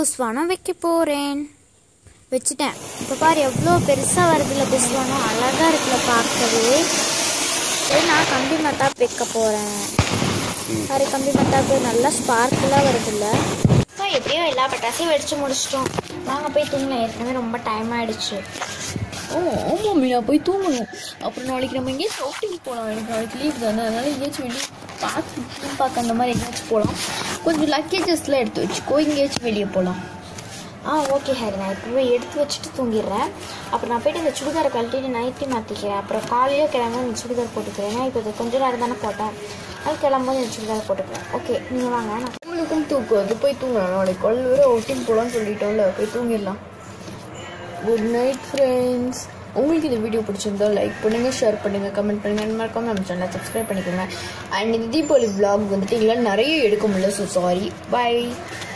புஷ்வானம் வைக்க போகிறேன் வச்சுட்டேன் இப்போ பாரு எவ்வளோ பெருசாக வருதுல்ல புஷ்வானம் அழகாக இருக்குல்ல பார்க்கவே சரி நான் கம்பி மத்தாப் வைக்க போகிறேன் பாரு கம்பி மத்தாப்பு நல்லா ஸ்பார்க்கிளாக வருதுல்ல இப்போ எப்படியோ எல்லா பட்டாசையும் வெடிச்சு முடிச்சிட்டோம் வாங்க போய் தூங்கலாம் ஏற்கனவே ரொம்ப டைம் ஆயிடுச்சு ஓ ஆமாம் மீனா போய் தூங்கணும் அப்புறம் நாளைக்கு நம்ம எங்கேயாச்சும் அவுட்டிங் போகலாம் எனக்கு நாளைக்கு லீவ் தானே அதனால எங்கேயாச்சும் வெளியே பார்த்து தீம் பார்க்க அந்த மாதிரி எங்கேயாச்சும் போகலாம் கொஞ்சம் லக்கேஜஸ்லாம் எடுத்து வச்சுக்கோ எங்கேயாச்சும் வெளியே போகலாம் ஆ ஓகே ஹரி நான் இப்போவே எடுத்து வச்சுட்டு தூங்கிடுறேன் அப்புறம் நான் போயிட்டு இந்த சுடிதாரை கழட்டிட்டு நைட்டி மாற்றிக்கிறேன் அப்புறம் காலையில கிளம்ப இந்த சுடிதார் போட்டுக்கிறேன் ஏன்னா இப்போ இது கொஞ்ச நேரம் தானே போட்டேன் அது கிளம்பும்போது இந்த சுடிதார் போட்டுக்கிறேன் ஓகே நீங்கள் வாங்க நான் உங்களுக்கும் தூக்கம் அது போய் தூங்கலாம் நாளைக்கு குழந்தை வேறு அவுட்டிங் போகலான்னு சொல்லிட்டோம்ல போய் தூங்கிடலாம் குட் நைட் ஃப்ரெண்ட்ஸ் உங்களுக்கு இந்த வீடியோ பிடிச்சிருந்தா லைக் பண்ணுங்க ஷேர் பண்ணுங்க கமெண்ட் பண்ணுங்க and மறக்காம நம்ம சேனலை சப்ஸ்கிரைப் பண்ணிக்கோங்க அண்ட் இந்த தீபாவளி vlog வந்துட்டு எங்களால் நிறைய எடுக்க முடியல ஸோ சாரி பை